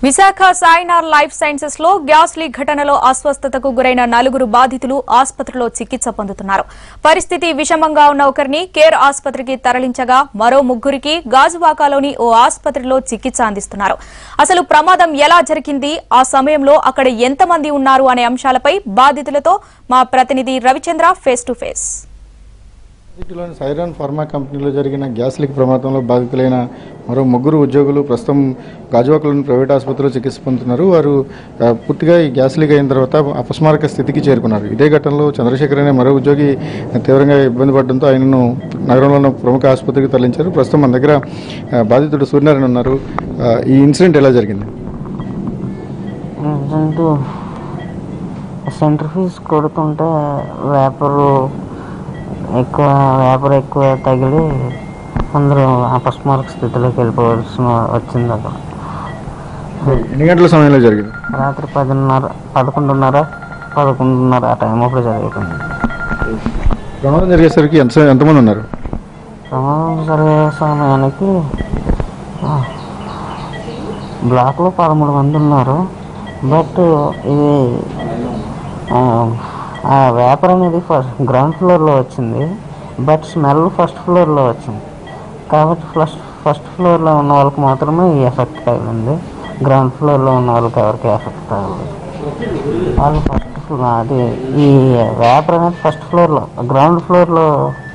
Visakha Sainor life sciences లో gas leak ఘటనలో అస్వస్థతకు గురైన నలుగురు బాధితులు ఆసుపత్రిలో చికిత్స పొందుతున్నారు పరిస్థితి విషమంగా ఉన్న ఒకరిని కేర్ ఆసుపత్రికి తరలించగా మరో ముగ్గురికి గాజువాకాలోని ఓ ఆసుపత్రిలో చికిత్స అందిస్తున్నారు అసలు ప్రమాదం ఎలా జరిగింది ఆ సమయంలో అక్కడ ఎంతమంది ఉన్నారు అనే అంశాలపై బాధితులతో మా ప్రతినిధి రవిచంద్ర ఫేస్ టు ఫేస్ సిటీలోని సైరాన్ ఫార్మా కంపెనీలో జరిగిన గ్యాస్ లీక్ ప్రమాదంలో బాధితులైన మరో ముగ్గురు ఉద్యోగులు ప్రస్తుతం గాజువాకలోని ప్రైవేట్ ఆసుపత్రిలో చికిత్స పొందుతున్నారు వారు ఆ, పూర్తిగా ఈ గ్యాస్ లీక్ అయిన తర్వాత అపస్మారక స్థితికి చేరుకున్నారు ఇదే ఘటనలో చంద్రశేఖర్ అనే మరో ఉద్యోగి తీవ్రంగా ఇబ్బంది పడడంతో ఆయనను నగరంలో ఉన్న ప్రముఖ ఆసుపత్రికి తరలించారు ప్రస్తుతం మన దగ్గర ఆ, బాధితుడు సూర్యనారాయణ ఉన్నారు ఆ, ఈ ఇన్సిడెంట్ ఎలా జరిగింది ఇన్సిడెంట్ సెంటర్ ఫీజ్ కొడుతుంటే వేపరు ఎక్కువ వేపర్ ఎక్కువ తగిలి అందరూ అపస్మారక స్థితిలోకి వెళ్ళిపోవాల్సిన వచ్చింది అక్కడ ఎన్ని గంటల సమయంలో జరిగింది రాత్రి పదిన్నర పదకొండున్నర పదకొండున్నర ఆ టైం అప్పుడు జరిగింది ప్రమాదం జరిగేసరికి ఎంత ఎంతమంది ఉన్నారు ప్రమాదం జరిగే సమయానికి ఆ, బ్లాక్లో పదమూడు మంది ఉన్నారు బట్ ఇది ఆ, ఆ వేపర్ అనేది ఫస్ట్ గ్రౌండ్ ఫ్లోర్లో వచ్చింది బట్ స్మెల్ ఫస్ట్ ఫ్లోర్లో వచ్చింది కాబట్టి ఫస్ట్ ఫస్ట్ ఫ్లోర్లో ఉన్న వాళ్ళకి మాత్రమే ఈ ఎఫెక్ట్ తగిలింది గ్రౌండ్ ఫ్లోర్లో ఉన్న వాళ్ళకి ఎవరికి ఎఫెక్ట్ తగలేదు వాళ్ళు ఫస్ట్ ఫ్లో- అది ఈ వేపర్ అనేది ఫస్ట్ ఫ్లోర్లో గ్రౌండ్ ఫ్లోర్లో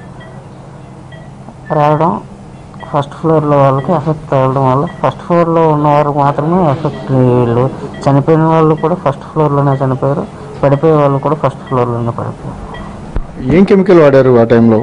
రావడం ఫస్ట్ ఫ్లోర్లో వాళ్ళకి ఎఫెక్ట్ తగలడం వల్ల ఫస్ట్ ఫ్లోర్లో ఉన్న వారికి మాత్రమే ఎఫెక్ట్ వీళ్ళు చనిపోయిన వాళ్ళు కూడా ఫస్ట్ ఫ్లోర్లోనే చనిపోయారు పడిపోయే వాళ్ళు కూడా ఫస్ట్ ఫ్లోర్లోనే పడిపోయారు ఏం కెమికల్ వాడారు ఆ టైంలో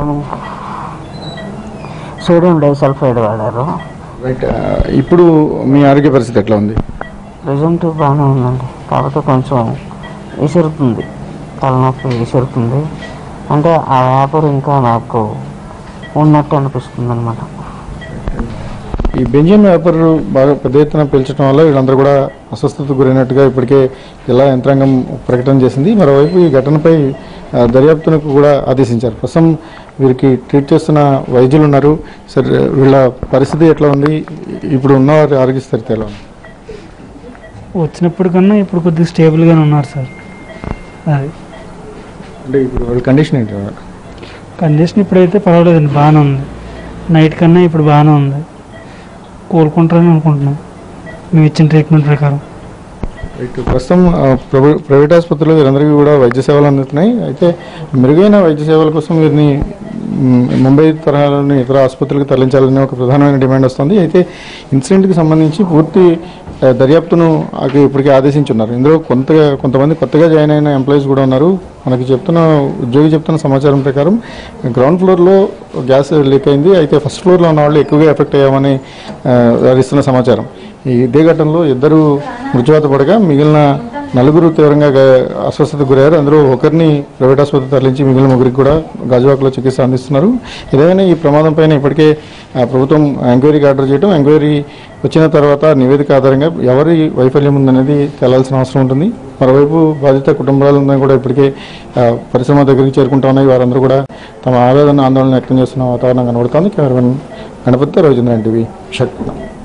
సోడియం డైసల్ఫైడ్ వాడారు రైట్ ఆ, ఇప్పుడు మీ ఆరోగ్య పరిస్థితి ఎట్లా ఉంది ప్రజెంట్ బాగానే ఉందండి కాకపోతే కొంచెం విసురుతుంది తలనొప్పి విసురుతుంది అంటే ఆ వ్యాపారం ఇంకా నాకు ఉన్నట్టు అనిపిస్తుంది అనమాట ఈ బెంజిన్ వ్యాపారు బాగా పెద్ద ఎత్తున పీల్చడం వల్ల వీళ్ళందరూ కూడా అస్వస్థతకు గురైనట్టుగా ఇప్పటికే జిల్లా యంత్రాంగం ప్రకటన చేసింది మరోవైపు ఈ ఘటనపై ఆ, దర్యాప్తునకు కూడా ఆదేశించారు ప్రస్తుతం వీరికి ట్రీట్ చేస్తున్న వైద్యులు ఉన్నారు సరే వీళ్ళ పరిస్థితి ఎట్లా ఉంది ఇప్పుడు ఉన్న వారి ఆరోగ్య స్థితి ఎలా ఉంది వచ్చినప్పుడు కన్నా ఇప్పుడు కొద్దిగా స్టేబుల్గానే ఉన్నారు సార్ అది అంటే ఇప్పుడు వాళ్ళ కండిషన్ ఏంటి కండిషన్ ఇప్పుడైతే పర్వాలేదండి బాగానే ఉంది నైట్ కన్నా ఇప్పుడు బాగానే ఉంది కోలుకుంటారని అనుకుంటున్నాం మేము ఇచ్చిన ట్రీట్మెంట్ ప్రకారం రైట్ ప్రస్తుతం ఆ, ప్రభు- ప్రైవేట్ ఆసుపత్రిలో వీరందరికీ కూడా వైద్య సేవలు అందుతున్నాయి అయితే మెరుగైన వైద్య సేవల కోసం వీరిని మ్, ముంబై తరహాలోని ఇతర ఆసుపత్రులకు తరలించాలనే ఒక ప్రధానమైన డిమాండ్ వస్తుంది అయితే ఇన్సిడెంట్కి సంబంధించి పూర్తి ఆ, దర్యాప్తును ఆకి ఇప్పటికే ఆదేశించున్నారు ఇందులో కొంతగా కొంతమంది కొత్తగా జాయిన్ అయిన ఎంప్లాయీస్ కూడా ఉన్నారు మనకి చెప్తున్న ఉద్యోగి చెప్తున్న సమాచారం ప్రకారం గ్రౌండ్ ఫ్లోర్లో గ్యాస్ లీక్ అయింది అయితే ఫస్ట్ ఫ్లోర్లో ఉన్న వాళ్ళు ఎక్కువగా ఎఫెక్ట్ అయ్యామని ఆ, వారు ఇస్తున్న సమాచారం ఈ ఇదే ఘటనలో ఇద్దరు మృత్యువాత పడగా మిగిలిన నలుగురు తీవ్రంగా గా- అస్వస్థతకు గురయ్యారు అందులో ఒకరిని ప్రైవేట్ ఆసుపత్రి తరలించి మిగిలిన ముగ్గురికి కూడా గాజువాకలో చికిత్స అందిస్తున్నారు ఏదైనా ఈ ప్రమాదం పైన ఇప్పటికే ఆ, ప్రభుత్వం ఎంక్వైరీకి ఆర్డర్ చేయడం ఎంక్వైరీ వచ్చిన తర్వాత నివేదిక ఆధారంగా ఎవరి వైఫల్యం ఉందనేది తేలాల్సిన అవసరం ఉంటుంది మరోవైపు బాధిత కుటుంబాలందరూ కూడా ఇప్పటికే ఆ, పరిశ్రమ దగ్గరికి చేరుకుంటా ఉన్నాయి వారందరూ కూడా తమ ఆవేదన ఆందోళన వ్యక్తం చేస్తున్న వాతావరణం కనబడుతోంది కెమెరామెన్ గణపతి రవిచంద్రన్ టీవీ విశాఖపట్నం